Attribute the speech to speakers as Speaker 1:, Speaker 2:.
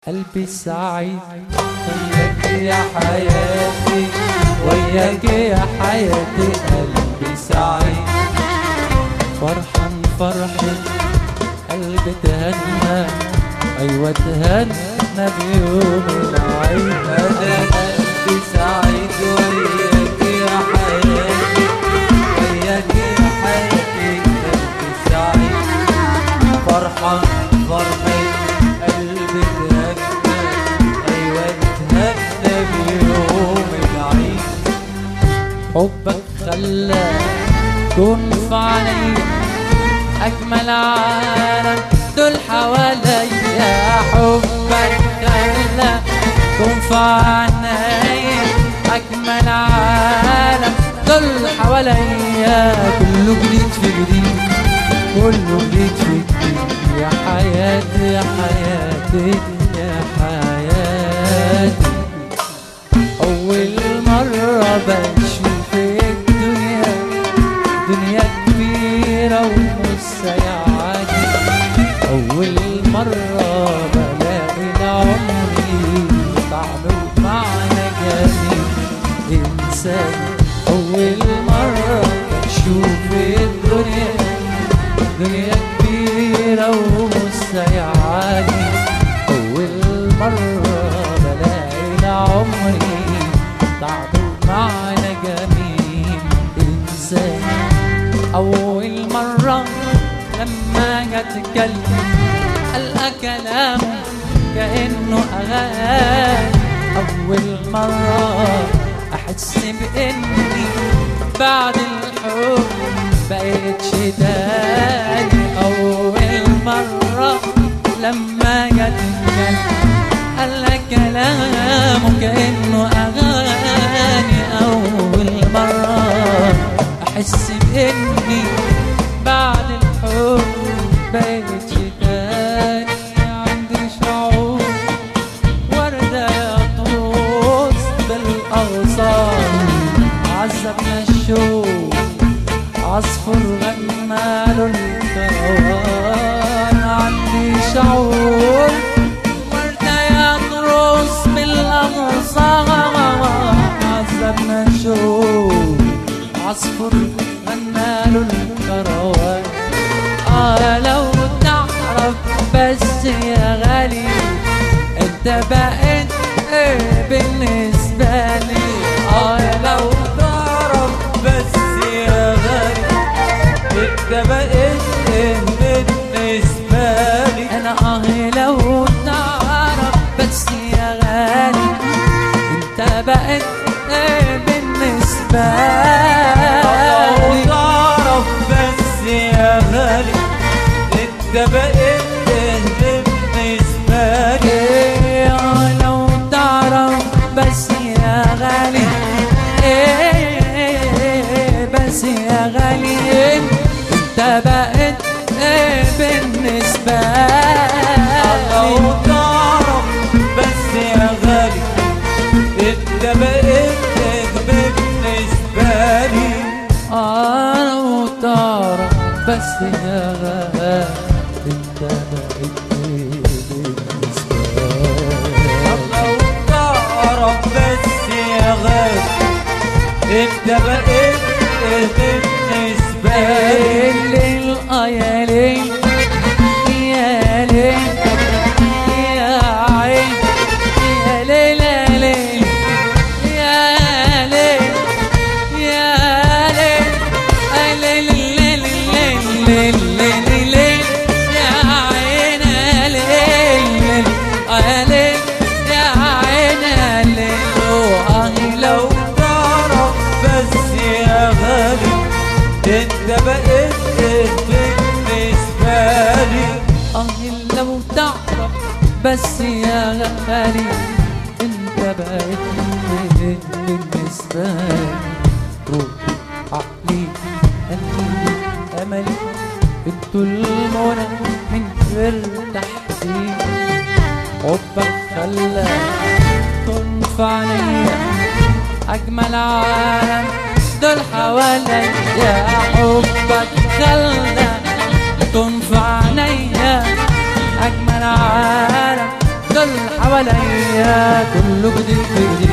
Speaker 1: قلبي سعيد وياك يا حياتي وياك يا حياتي قلبي سعيد فرحان فرحة قلبي تهنى أيوة تهنى بيوم العيد أنا قلبي سعيد وياك يا حياتي وياك يا حياتي قلبي سعيد فرحان فرحة قلبي تهنى أيوة تهنى بيوم العيد حبك خلى كون في عيني أجمل عالم دول حواليا حبك خلى كون في عيني أجمل عالم دول حواليا كله جديد في جديد كله جديد في جديد يا حياتي يا حياتي يا حياتي أول مرة بشوف الدنيا دنيا كبيرة ومسيعاني أول مرة بلاقي لعمري طعم ومعنى جميل إنسان أول مرة بشوف الدنيا دنيا كبيرة ومسيعاني أول مرة بلاقي لعمري طعم ومعنى جميل إنسان أول مرة لما أتكلم ألقى كلام كأنه أغاني أول مرة أحس بإني بعد الحب بقيت تاني أول مرة لما أتكلم ألقى كلامه كأنه أغاني أول مرة أحس بإني بعد الحب بقيت تاني عندي شعور وردة يطوس بالأغصان عذبنا الشوق عصفور غنى له الكروان عندي شعور وردة يطرس بالأغصان عذبنا الشوق عصفور غنى له الكروان آه لو تعرف بس يا غالي انت بقيت ايه بالنسبة لي آه لو تعرف بس يا غالي انت بقيت ايه بالنسبة لي انا اه لو تعرف بس يا غالي انت بقيت ايه بالنسبة لي
Speaker 2: تعرف بس يا غالي انت بقيت بالنسبة لي
Speaker 1: إيه لو تعرف بس يا غالي إيه بس يا غالي انت بقيت ايه بالنسبة
Speaker 2: لو
Speaker 1: لي
Speaker 2: تعرف بس يا غالي انت بقيت بالنسبة لي
Speaker 1: آه لو تعرف بس يا غالي انت بقيت ايه بالنسبة لي
Speaker 2: لو تعرف بس يا غالي انت بقيت بالنسبة لي
Speaker 1: الليل آه يا ليل يا ليل يا عين يا ليل يا ليل يا ليل يا ليل يا ليل الليل الليل الليل الليل يا عين يا ليل يا ليل يا عين يا ليل آه
Speaker 2: لو
Speaker 1: لو
Speaker 2: تعرف بس يا غالي انت بقيت بالنسبة لي
Speaker 1: آه لو تعرف بس يا غالي انت بقيت بالنسبة لي روحي عقلي قلبي املي انتوا المنى من غير تحديد حبك خلى كن في عينيا اجمل عالم دول حواليا حبك خلى كن في عينيا أجمل عالم دول حواليا كله جديد في جديد